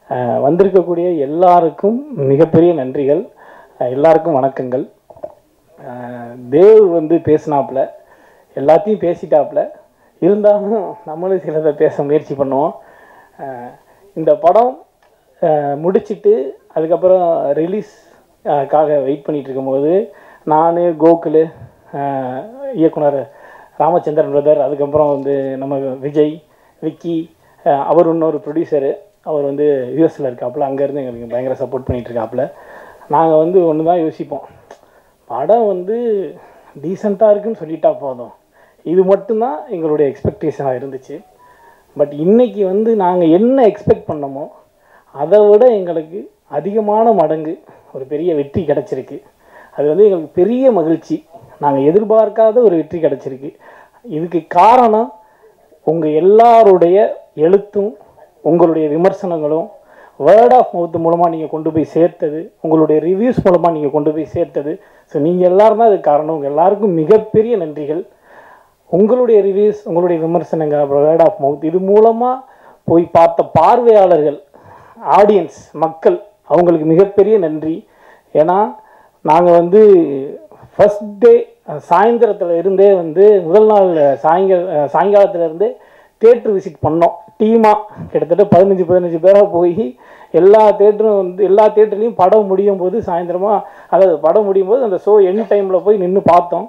அஹ், வந்திருக்கக்கூடிய எல்லாருக்கும் மிகப்பெரிய நன்றிகள் அஹ், எல்லாருக்கும் வணக்கங்கள் அஹ், தேவ் வந்து பேசினாப்புல எல்லாத்தையும் பேசிட்டாப்புல இருந்தாலும் நம்மளும் சிலதை பேச முயற்சி பண்ணுவோம் அஹ், இந்த படம் அஹ், முடிச்சிட்டு அதுக்கப்புறம் ரிலீஸ் காக வெயிட் பண்ணிட்டு இருக்கும்போது நான் கோகுலு அஹ், இயக்குனர் ராமச்சந்திரன் பிரதர் அதுக்கப்புறம் வந்து நம்ம விஜய் விக்கி அஹ், அவர் இன்னொரு ப்ரொடியூசரு அவர் வந்து யூஎஸில் இருக்காப்புல அங்கேருந்து எங்களுக்கு பயங்கர சப்போர்ட் பண்ணிட்டு இருக்காப்புல நாங்கள் வந்து ஒன்று தான் யோசிப்போம் படம் வந்து டீசெண்டாக இருக்குன்னு சொல்லிட்டா போதும் இது மட்டும்தான் எங்களுடைய எக்ஸ்பெக்டேஷனாக இருந்துச்சு பட் இன்னைக்கு வந்து நாங்கள் என்ன எக்ஸ்பெக்ட் பண்ணோமோ அதை விட எங்களுக்கு அதிகமான மடங்கு ஒரு பெரிய வெற்றி கிடச்சிருக்கு அது வந்து எங்களுக்கு பெரிய மகிழ்ச்சி நாங்கள் எதிர்பார்க்காத ஒரு வெற்றி கிடச்சிருக்கு இதுக்கு காரணம் உங்கள் எல்லாருடைய எழுத்தும் உங்களுடைய விமர்சனங்களும் வேர்ட் ஆஃப் மவுத் மூலமாக நீங்கள் கொண்டு போய் சேர்த்தது உங்களுடைய ரிவ்யூஸ் மூலமாக நீங்கள் கொண்டு போய் சேர்த்தது ஸோ நீங்கள் எல்லாரும் தான் அதுக்கு காரணம் உங்கள் எல்லாருக்கும் மிகப்பெரிய நன்றிகள் உங்களுடைய ரிவ்யூஸ் உங்களுடைய விமர்சனங்கள் அப்புறம் வேர்ட் ஆஃப் மவுத் இது மூலமாக போய் பார்த்த பார்வையாளர்கள் ஆடியன்ஸ் மக்கள் அவங்களுக்கு மிகப்பெரிய நன்றி ஏன்னா நாங்கள் வந்து ஃபஸ்ட் டே சாயந்தரத்தில் இருந்தே வந்து முதல் நாள் சாயங்கால சாயங்காலத்துல இருந்தே தேட்டர் விசிட் பண்ணோம் டீமாக கிட்டத்தட்ட பதினஞ்சு பதினஞ்சு பேராக போய் எல்லா தேட்டரும் வந்து எல்லா தேட்டர்லேயும் படம் முடியும் போது சாயந்தரமாக அதாவது படம் முடியும் போது அந்த ஷோ என் டைமில் போய் நின்று பார்த்தோம்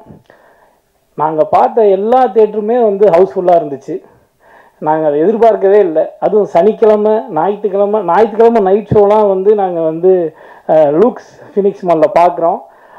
நாங்கள் பார்த்த எல்லா தேட்டருமே வந்து ஹவுஸ்ஃபுல்லாக இருந்துச்சு நாங்கள் அதை எதிர்பார்க்கவே இல்லை அதுவும் சனிக்கிழமை ஞாயிற்றுக்கிழமை ஞாயிற்றுக்கிழமை நைட் ஷோலாம் வந்து நாங்கள் வந்து லூக்ஸ் ஃபினிக்ஸ் மாலில் பார்க்குறோம்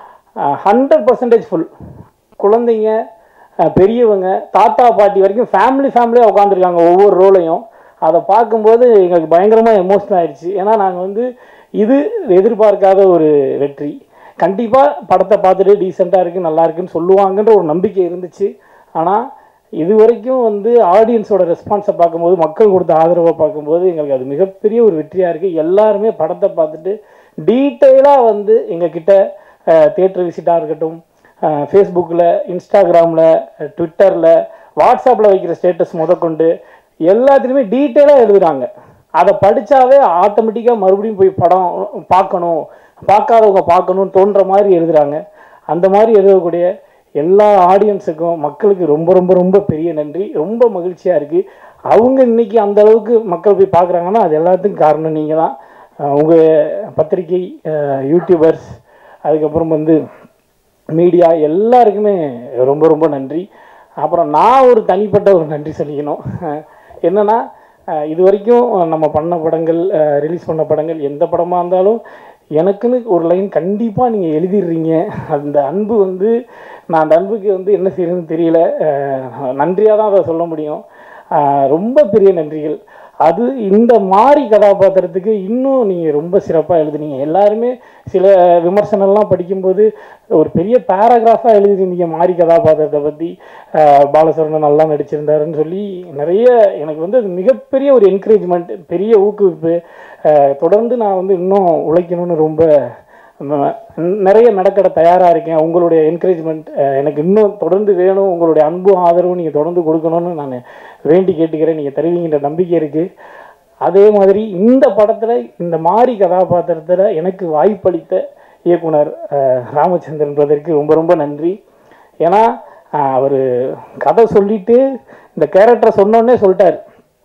ஹண்ட்ரட் பர்சன்டேஜ் ஃபுல் குழந்தைங்க அஹ், பெரியவங்க தாத்தா பாட்டி வரைக்கும் ஃபேமிலி ஃபேமிலியாக உட்காந்துருக்காங்க ஒவ்வொரு ரோலையும் அதை பார்க்கும்போது எங்களுக்கு பயங்கரமாக எமோஷனல் ஆயிடுச்சு ஏன்னா நாங்கள் வந்து இது எதிர்பார்க்காத ஒரு வெற்றி கண்டிப்பாக படத்தை பார்த்துட்டு டீசெண்டாக இருக்குது நல்லா இருக்குன்னு சொல்லுவாங்கன்ற ஒரு நம்பிக்கை இருந்துச்சு ஆனால் இது வரைக்கும் வந்து ஆடியன்ஸோட ரெஸ்பான்ஸை பார்க்கும்போது மக்கள் கொடுத்த ஆதரவை பார்க்கும்போது எங்களுக்கு அது மிகப்பெரிய ஒரு வெற்றியாக இருக்குது எல்லாருமே படத்தை பார்த்துட்டு டீட்டெயிலாக வந்து எங்ககிட்ட தேட்டர் விசிட்டாக இருக்கட்டும் ஃபேஸ்புக்கில் இன்ஸ்டாகிராமில் ட்விட்டரில் வாட்ஸ்அப்பில் வைக்கிற ஸ்டேட்டஸ் முதற்கொண்டு எல்லாத்துலேயுமே டீட்டெயிலாக எழுதுறாங்க அதை படித்தாவே ஆட்டோமேட்டிக்காக மறுபடியும் போய் படம் பார்க்கணும் பார்க்காதவங்க பார்க்கணும்னு தோன்ற மாதிரி எழுதுறாங்க அந்த மாதிரி எழுதக்கூடிய எல்லா ஆடியன்ஸுக்கும் மக்களுக்கு ரொம்ப ரொம்ப ரொம்ப பெரிய நன்றி ரொம்ப மகிழ்ச்சியாக இருக்குது அவங்க இன்னைக்கு அந்த அளவுக்கு மக்கள் போய் பார்க்குறாங்கன்னா அது எல்லாத்துக்கும் காரணம் நீங்கள் தான் உங்கள் பத்திரிகை அஹ், யூடியூபர்ஸ் அதுக்கப்புறம் வந்து மீடியா எல்லாருக்குமே ரொம்ப ரொம்ப நன்றி அப்புறம் நான் ஒரு தனிப்பட்ட ஒரு நன்றி சொல்லிக்கணும் என்னன்னா அஹ், இது வரைக்கும் நம்ம பண்ண படங்கள் ரிலீஸ் பண்ண படங்கள் எந்த படமாக இருந்தாலும் எனக்குன்னு ஒரு லைன் கண்டிப்பாக நீங்கள் எழுதிடுறீங்க அந்த அன்பு வந்து நான் அந்த அன்புக்கு வந்து என்ன செய்யறதுன்னு தெரியல நன்றியாக தான் அதை சொல்ல முடியும் அஹ், ரொம்ப பெரிய நன்றிகள் அது இந்த மாதிரி கதாபாத்திரத்துக்கு இன்னும் நீங்கள் ரொம்ப சிறப்பாக எழுதுனீங்க எல்லாருமே சில விமர்சனம்லாம் படிக்கும்போது ஒரு பெரிய பேராகிராஃபாக எழுதிருந்தீங்க மாரி கதாபாத்திரத்தை பற்றி பாலசரவணன் நல்லா நடிச்சிருந்தாருன்னு சொல்லி நிறைய எனக்கு வந்து அது மிகப்பெரிய ஒரு என்கரேஜ்மெண்ட் பெரிய ஊக்குவிப்பு அஹ், தொடர்ந்து நான் வந்து இன்னும் உழைக்கணும்னு ரொம்ப ம- நிறைய நடக்கட தயாராக இருக்கேன் உங்களுடைய என்கரேஜ்மெண்ட் எனக்கு இன்னும் தொடர்ந்து வேணும் உங்களுடைய அன்பும் ஆதரவும் நீங்கள் தொடர்ந்து கொடுக்கணும்னு நான் வேண்டி கேட்டுக்கிறேன் நீங்கள் தருவீங்கன்ற நம்பிக்கை இருக்குது அதே மாதிரி இந்த படத்தில் இந்த மாதிரி கதாபாத்திரத்தில் எனக்கு வாய்ப்பளித்த இயக்குனர் அஹ், ராமச்சந்திரன் பிரதருக்கு ரொம்ப ரொம்ப நன்றி ஏன்னா அவர் கதை சொல்லிட்டு இந்த கேரக்டரை சொன்னோடனே சொல்லிட்டார்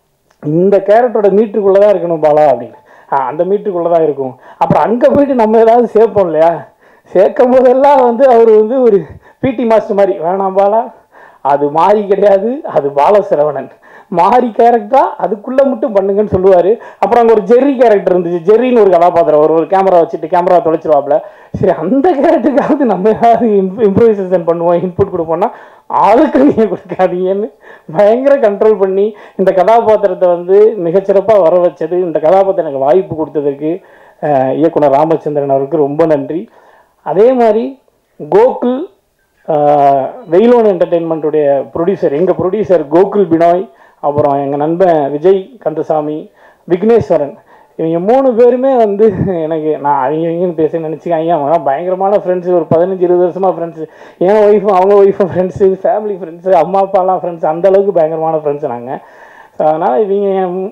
இந்த கேரக்டரோட மீட்டருக்குள்ளே தான் இருக்கணும் பாலா அப்படின்னு ஆ அந்த மீட்டருக்குள்ளே தான் இருக்கும் அப்புறம் அங்கே போயிட்டு நம்ம ஏதாவது சேர்ப்போம் இல்லையா சேர்க்கும் போதெல்லாம் வந்து அவர் வந்து ஒரு பிடி மாஸ்டர் மாதிரி வேணாம் பாலா அது மாறி கிடையாது அது பாலசரவணன் மாறி கேரக்டரா அதுக்குள்ளே மட்டும் பண்ணுங்கன்னு சொல்லுவார் அப்புறம் அங்கே ஒரு ஜெர்ரி கேரக்டர் இருந்துச்சு ஜெர்ரின்னு ஒரு கதாபாத்திரம் ஒரு ஒரு கேமரா வச்சுட்டு கேமரா தொலைச்சிருவாப்புல சரி அந்த கேரக்டருக்காவது நம்ம ஏதாவது இம்ப்ரூவைசேஷன் பண்ணுவோம் இன்புட் கொடுப்போம்னா ஆளுக்கு நீங்கள் கொடுக்காதீங்கன்னு பயங்கர கண்ட்ரோல் பண்ணி இந்த கதாபாத்திரத்தை வந்து மிகச்சிறப்பாக வர வச்சது இந்த கதாபாத்திரம் எனக்கு வாய்ப்பு கொடுத்ததுக்கு அஹ், இயக்குனர் ராமச்சந்திரன் அவருக்கு ரொம்ப நன்றி அதே மாதிரி கோகுல் அஹ், வெயிலோன் என்டர்டெயின்மெண்ட்டுடைய ப்ரொடியூசர் எங்கள் ப்ரொடியூசர் கோகுல் பினாய் அப்புறம் எங்கள் நண்பன் விஜய் கந்தசாமி விக்னேஸ்வரன் இவங்க மூணு பேருமே வந்து எனக்கு நான் அவங்க இவங்கன்னு பேச நினச்சிக்காங்க அவங்க பயங்கரமான ஃப்ரெண்ட்ஸு ஒரு பதினஞ்சு இருபது வருஷமாக ஃப்ரெண்ட்ஸு என் ஒய்ஃபும் அவங்க ஒய்ஃபும் ஃப்ரெண்ட்ஸு ஃபேமிலி ஃப்ரெண்ட்ஸு அம்மா அப்பாலாம் ஃப்ரெண்ட்ஸ் அந்த அளவுக்கு பயங்கரமான ஃப்ரெண்ட்ஸ் நாங்கள் ஸோ அதனால் இவங்க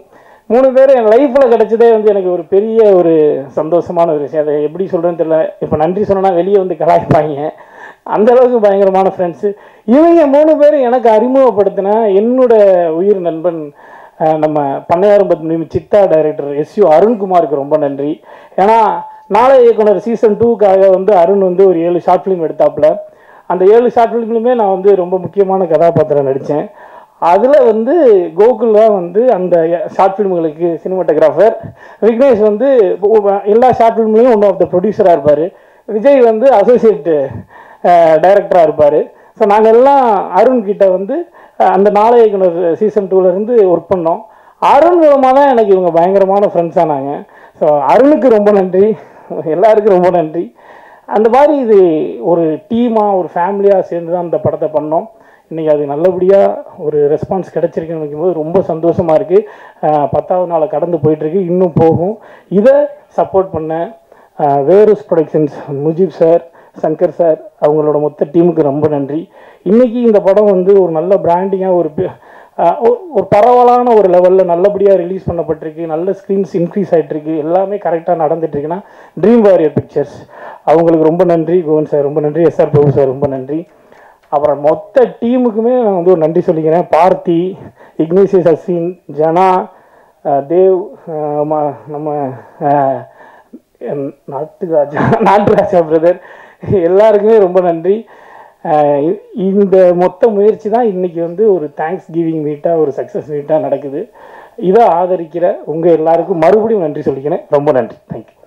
மூணு பேர் என் லைஃப்பில் கிடைச்சதே வந்து எனக்கு ஒரு பெரிய ஒரு சந்தோஷமான ஒரு விஷயம் அதை எப்படி சொல்கிறேன்னு தெரியல இப்போ நன்றி சொன்னா வெளியே வந்து கலாய்ப்பாங்க அந்த அளவுக்கு பயங்கரமான ஃப்ரெண்ட்ஸு இவங்க மூணு பேரும் எனக்கு அறிமுகப்படுத்தின என்னோட உயிர் நண்பன் அஹ், நம்ம பண்ணையாரம்பத் சித்தா டைரக்டர் எஸ்யூ அருண்குமாருக்கு ரொம்ப நன்றி ஏன்னா நாளை இயக்குனர் சீசன் டூக்காக வந்து அருண் வந்து ஒரு ஏழு ஷார்ட் ஃபிலிம் எடுத்தாப்புல அந்த ஏழு ஷார்ட் ஃபிலிம்லையுமே நான் வந்து ரொம்ப முக்கியமான கதாபாத்திரம் நடித்தேன் அதில் வந்து கோகுல் தான் வந்து அந்த ஷார்ட் ஃபிலிம்களுக்கு சினிமாட்டோகிராஃபர் விக்னேஷ் வந்து ஒ- எல்லா ஷார்ட் ஃபிலிம்லையும் ஒன் ஆஃப் த ப்ரொடியூசராக இருப்பார் விஜய் வந்து அசோசியேட் டைரக்டராக இருப்பார் ஸோ நாங்கள் எல்லாம் அருண் கிட்ட வந்து அஹ், அந்த நாளையக்குனர் சீசன் டூலேருந்து ஒர்க் பண்ணோம் அருண் மூலமாக தான் எனக்கு இவங்க பயங்கரமான ஃப்ரெண்ட்ஸ் ஆனாங்க ஸோ அருணுக்கு ரொம்ப நன்றி எல்லாருக்கும் ரொம்ப நன்றி அந்த மாதிரி இது ஒரு டீமாக ஒரு ஃபேமிலியாக சேர்ந்து தான் அந்த படத்தை பண்ணோம் இன்றைக்கி அது நல்லபடியாக ஒரு ரெஸ்பான்ஸ் கிடச்சிருக்குன்னு நினைக்கும்போது ரொம்ப சந்தோஷமாக இருக்குது பத்தாவது நாளை கடந்து போயிட்டுருக்கு இன்னும் போகும் இதை சப்போர்ட் பண்ண அஹ், வேரூஸ் productions Mujeeb sir Shankar sir அவங்களோட மொத்த டீமுக்கு ரொம்ப நன்றி இன்றைக்கி இந்த படம் வந்து ஒரு நல்ல பிராண்டிங்காக ஒரு பி- அஹ், ஒ- ஒரு பரவலான ஒரு லெவலில் நல்லபடியாக ரிலீஸ் பண்ணப்பட்டிருக்கு நல்ல ஸ்க்ரீன்ஸ் இன்க்ரீஸ் ஆகிட்டுருக்கு எல்லாமே கரெக்டாக நடந்துட்டுருக்குன்னா ட்ரீம் வாரியர் பிக்சர்ஸ் அவங்களுக்கு ரொம்ப நன்றி கோவன் சார் ரொம்ப நன்றி எஸ்ஆர் பிரபு சார் ரொம்ப நன்றி அப்புறம் மொத்த டீமுக்குமே நான் வந்து ஒரு நன்றி சொல்லிக்கிறேன் பார்த்தி இக்னேசியஸ் அஸ்வின் ஜனா அஹ், தேவ் அஹ், ம- நம்ம அஹ், என் நாட்டுராஜா நாட்டுராஜா பிரதர் எல்லாருக்குமே ரொம்ப நன்றி அஹ், இ- இந்த மொத்த முயற்சி தான் இன்னைக்கு வந்து ஒரு தேங்க்ஸ் கிவிங் மீட்டாக ஒரு சக்ஸஸ் மீட்டாக நடக்குது இதை ஆதரிக்கிற உங்கள் எல்லாருக்கும் மறுபடியும் நன்றி சொல்லிக்கிறேன் ரொம்ப நன்றி தேங்க்யூ